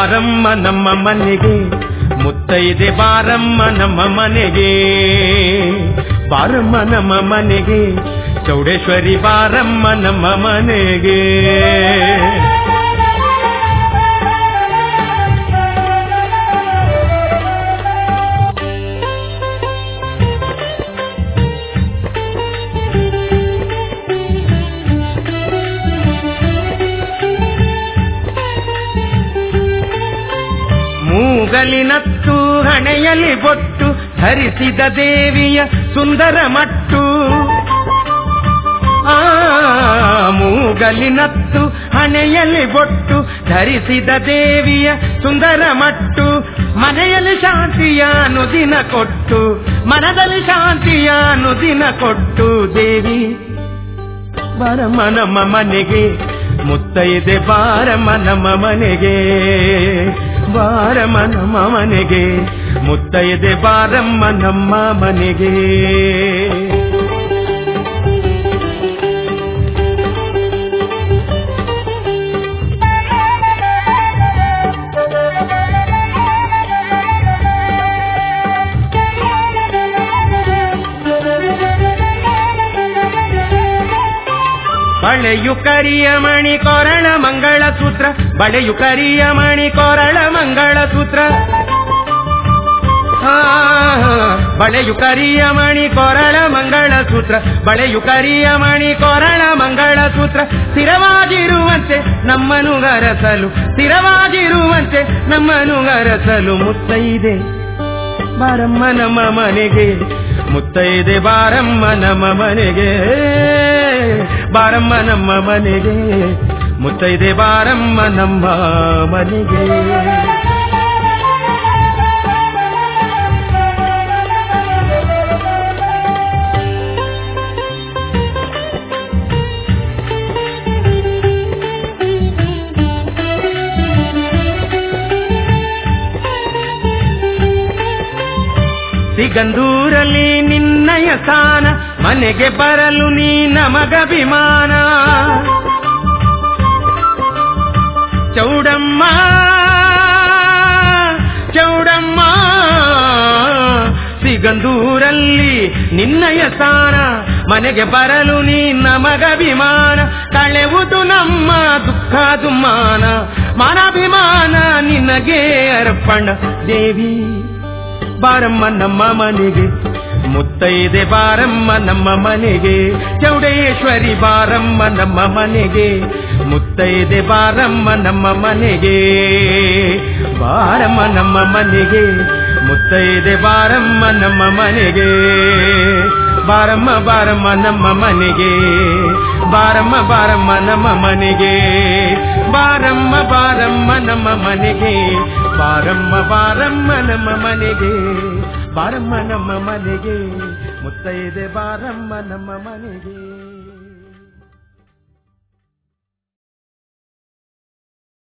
ಬಾರಮ್ಮ ನಮ್ಮ ಮನೆಗೆ ಮುತ್ತೈದೆ ಬಾರಮ್ಮ ನಮ್ಮ ಮನೆಗೆ ಬಾರಮ್ಮ ನಮ್ಮ ಮನೆಗೆ ಚೌಡೇಶ್ವರಿ ಬಾರಮ್ಮ ನಮ್ಮ ಮನೆಗೆ ಮೂಗಲಿನತ್ತು ಹಣೆಯಲ್ಲಿ ಬೊಟ್ಟು ಧರಿಸಿದ ದೇವಿಯ ಸುಂದರ ಮಟ್ಟು ಆ ಮೂಗಲಿನತ್ತು ಹಣೆಯಲ್ಲಿ ಬೊಟ್ಟು ಧರಿಸಿದ ದೇವಿಯ ಸುಂದರ ಮಟ್ಟು ಮನೆಯಲ್ಲಿ ಶಾಂತಿಯ ನುದಿನ ಕೊಟ್ಟು ಮನದಲ್ಲಿ ಶಾಂತಿಯ ನುದಿನ ಕೊಟ್ಟು ದೇವಿ ಬಾರಮ್ಮ ನಮ್ಮ ಮನೆಗೆ ಮುತ್ತೈದೆ ಬಾರಮ್ಮ ನಮ್ಮ ಮನೆಗೆ ಬಾರಮ್ಮ ನಮ್ಮ ಮನೆಗೆ ಮುತ್ತೈದೆ ಬಾರಮ್ಮ ನಮ್ಮ ಮನೆಗೆ ಬಳೆಯು ಕರಿಯ ಮಣಿ ಕೊರಳ ಮಂಗಳ ಸೂತ್ರ ಬಳೆಯು ಕರಿಯ ಮಣಿ ಕೊರಳ ಮಂಗಳ ಸೂತ್ರ ಆ, ಬಳೆಯು ಕರಿಯ ಮಣಿ ಕೊರಳ ಮಂಗಳ ಸೂತ್ರ ಬಳೆಯು ಕರಿಯ ಮಣಿ ಕೊರಳ ಮಂಗಳ ಸೂತ್ರ ಸ್ಥಿರವಾಗಿರುವಂತೆ ನಮ್ಮನು ಗರಸಲು ಸ್ಥಿರವಾಗಿರುವಂತೆ ನಮ್ಮನು ಗರಸಲು ಮುತ್ತೈದೆ ಬಾರಮ್ಮ ನಮ್ಮ ಮನೆಗೆ ಮುತ್ತೈದೆ ಬಾರಮ್ಮ ನಮ್ಮ ಮನೆಗೆ ಬಾರಮ್ಮ ನಮ್ಮ ಮನೆಗೆ ಮುತ್ತೈದೆ ಬಾರಮ್ಮ ನಮ್ಮ ಮನೆಗೆ ಸಿಗಂದೂರಲ್ಲಿ ನಿನ್ನಯ ಸ್ಥಾನ ಮನೆಗೆ ಬರಲು ನೀ ನಮಗಭಿಮಾನ ಚೌಡಮ್ಮ ಚೌಡಮ್ಮ ಸಿಗಂದೂರಲ್ಲಿ ನಿನ್ನಯ ಸ್ಥಾನ ಮನೆಗೆ ಬರಲು ನೀ ನಮಗಭಿಮಾನ ಕಳೆವುದು ನಮ್ಮ ದುಃಖ ದುಮ್ಮಾನ ಮಾನಾಭಿಮಾನ ನಿನಗೆ ಅರ್ಪಣ ದೇವಿ ಬಾರಮ್ಮ ನಮ್ಮ ಮನೆಗೆ ಮುತ್ತೈದೆ ಬಾರಮ್ಮ ನಮ್ಮ ಮನೆಗೆ ಚೌಡೇಶ್ವರಿ ಬಾರಮ್ಮ ನಮ್ಮ ಮನೆಗೆ ಮುತ್ತೈದೆ ಬಾರಮ್ಮ ನಮ್ಮ ಮನೆಗೆ ಬಾರಮ್ಮ ನಮ್ಮ ಮನೆಗೆ ಮುತ್ತೈದೆ ಬಾರಮ್ಮ ನಮ್ಮ ಮನೆಗೆ ಬಾರಮ್ಮ ಬಾರಮ್ಮ ನಮ್ಮ ಮನೆಗೆ ಬಾರಮ್ಮ ಬಾರಮ್ಮ ನಮ್ಮ ಮನೆಗೆ ಬಾರಮ್ಮ ಬಾರಮ್ಮ ನಮ್ಮ ಮನೆಗೆ ಬಾರಮ್ಮ ಬಾರಮ್ಮ ನಮ್ಮ ಮನೆಗೆ ಬಾರಮ್ಮ ನಮ್ಮ ಮನೆಗೆ ಮುತ್ತೈದೆ ಬಾರಮ್ಮ ನಮ್ಮ ಮನೆಗೆ